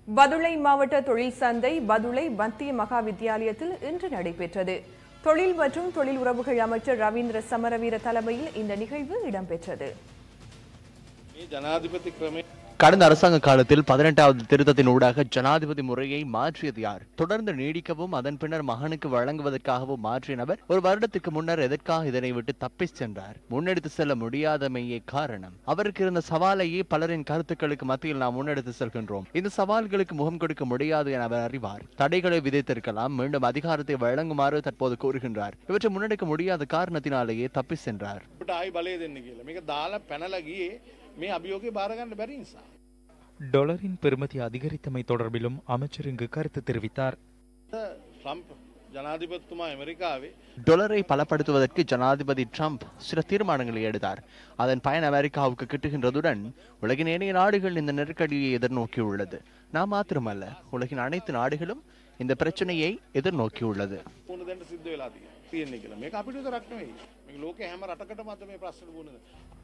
பதுளை மாவட்ட தொழில் சந்தை பதுளை மத்திய மகா வித்தியாலயத்தில் இன்று நடைபெற்றது தொழில் மற்றும் தொழில் உறவுகள் அமைச்சர் ரவீந்திர சமரவீர தலைமையில் இந்த நிகழ்வு இடம்பெற்றது මේ ජනාධිපති ක්‍රමය கடந்த அரசாங்க காலத்தில் பதினெட்டாவது திருத்தத்தின் ஊடாக ஜனாதிபதி முறையை மாற்றியது யார் தொடர்ந்து நீடிக்கவும் அதன் பின்னர் மகனுக்கு வழங்குவதற்காகவும் மாற்றிய நபர் ஒரு வருடத்துக்கு முன்னர் எதற்காக இதனை விட்டு தப்பிச் சென்றார் முன்னெடுத்து செல்ல முடியாதமையே காரணம் அவருக்கு இருந்த சவாலையே பலரின் கருத்துக்களுக்கு மத்தியில் நாம் முன்னெடுத்து செல்கின்றோம் இந்த சவால்களுக்கு முகம் கொடுக்க முடியாது என அவர் அறிவார் தடைகளை விதைத்திருக்கலாம் மீண்டும் அதிகாரத்தை வழங்குமாறு தற்போது கூறுகின்றார் இவற்றை முன்னெடுக்க முடியாத காரணத்தினாலேயே தப்பி சென்றார் අපට ආයි බලය දෙන්න කියලා මේක දාලා පැනල ගියේ මේ අභියෝගය බාරගන්න බැරි නිසා. டொலரின் பெறுமதி அதிகரித்தமை தொடர்பிலும் அமைச்சர் இங்கு கருத்து தெரிவித்தார் ට්‍රම්ප් ජනාධිපත්තුමා ඇමරිකාවේ டொலரை பலப்படுத்துவதற்கு ஜனாதிபதி ட்ரம்ப் சில தீர்மானங்களை எடுத்தார் அதன் பயன் அமெரிக்காவுக்கு கிட்டுகின்றதுடன் உலகின் ஏனைய நாடுகள் இந்த நெருக்கடியை எதிர்நோக்கியுள்ளது நாம் மாத்திரமல்ல உலகின் அனைத்து நாடுகளும் இந்த பிரச்சனையை எதிர்நோக்கியுள்ளது පුුණ දැන්ට සිද්ධ වෙලා තිය තියෙන්නේ කියලා මේක අපිට රක්නවෙයි මේ ලෝක හැම රටකට මත මේ ප්‍රශ්න පුුණද